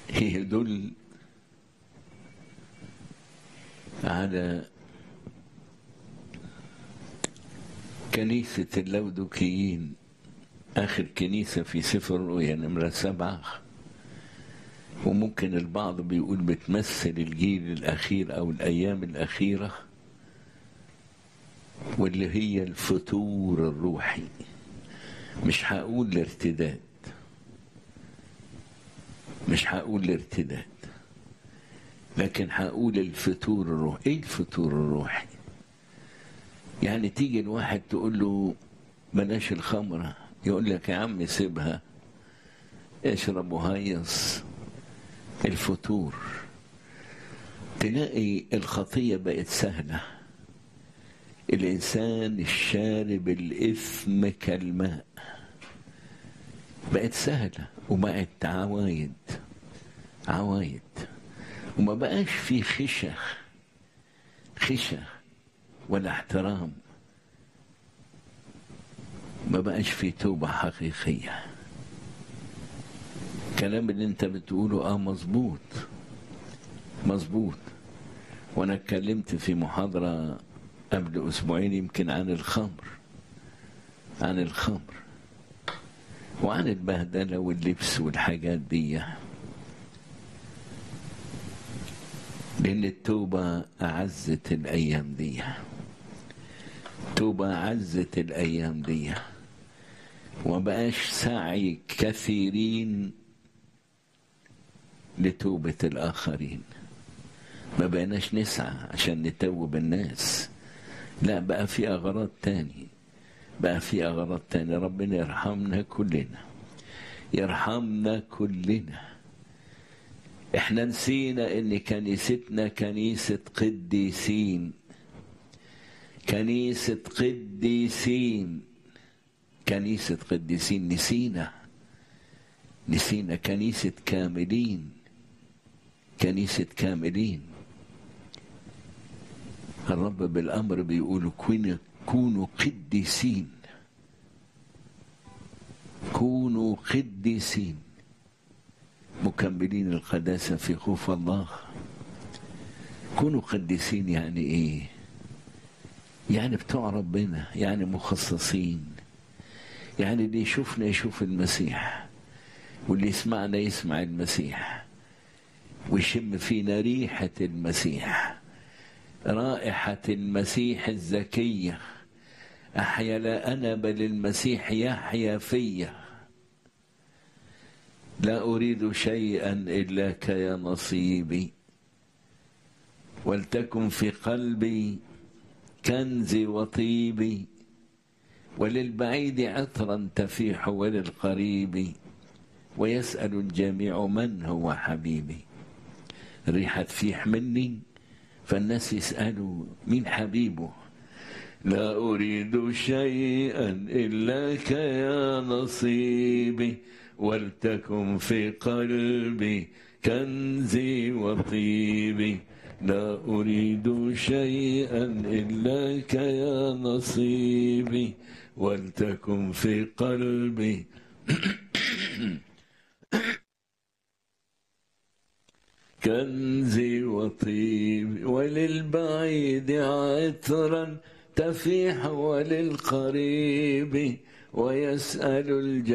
يدل على كنيسة اللودوكيين آخر كنيسة في سفر الرؤيا نمرة سبعة وممكن البعض بيقول بتمثل الجيل الأخير أو الأيام الأخيرة واللي هي الفتور الروحي مش هقول الارتداد مش هقول الارتداد لكن هقول الفتور الروحي ايه الفتور الروحي يعني تيجي الواحد تقول له بلاش الخمرة يقول لك يا عم سيبها اشرب وهيص الفتور تلاقي الخطية بقت سهلة الإنسان الشارب الإثم كالماء بقت سهلة وبقت عوايد عوايد وما بقاش في خشخ خشخ ولا احترام ما بقاش في توبة حقيقية الكلام اللي انت بتقوله اه مظبوط مظبوط وانا اتكلمت في محاضرة قبل اسبوعين يمكن عن الخمر عن الخمر وعن البهدلة واللبس والحاجات دي لأن التوبة أعزت الأيام دي توبة عزت الأيام دي وبقاش سعي كثيرين لتوبة الآخرين ما بقيناش نسعى عشان نتوب الناس لا بقى في أغراض تاني بقى في أغراض تاني ربنا يرحمنا كلنا يرحمنا كلنا احنا نسينا ان كنيستنا كنيسة قديسين كنيسة قديسين كنيسة قديسين نسينا نسينا كنيسة كاملين كنيسة كاملين الرب بالأمر بيقول كونوا قديسين كونوا قديسين مكملين القداسة في خوف الله كونوا قديسين يعني ايه يعني بتوع ربنا يعني مخصصين يعني اللي يشوفنا يشوف المسيح واللي يسمعنا يسمع المسيح ويشم فينا ريحة المسيح رائحة المسيح الزكية أحيا لا أنا بل المسيح يحيا فيا لا أريد شيئا إلاك يا نصيبي ولتكن في قلبي كنزي وطيبي وللبعيد عطرا تفيح وللقريب ويسأل الجميع من هو حبيبي الريحة تفيح مني فالناس يسألوا مين حبيبه لا أريد شيئا إلاك يا نصيبي ولتكن في قلبي كنزي وطيبي لا أريد شيئا إلاك يا نصيبي ولتكن في قلبي كنزي وطيبي وللبعيد عطرا تفيح وللقريب ويسأل الجميع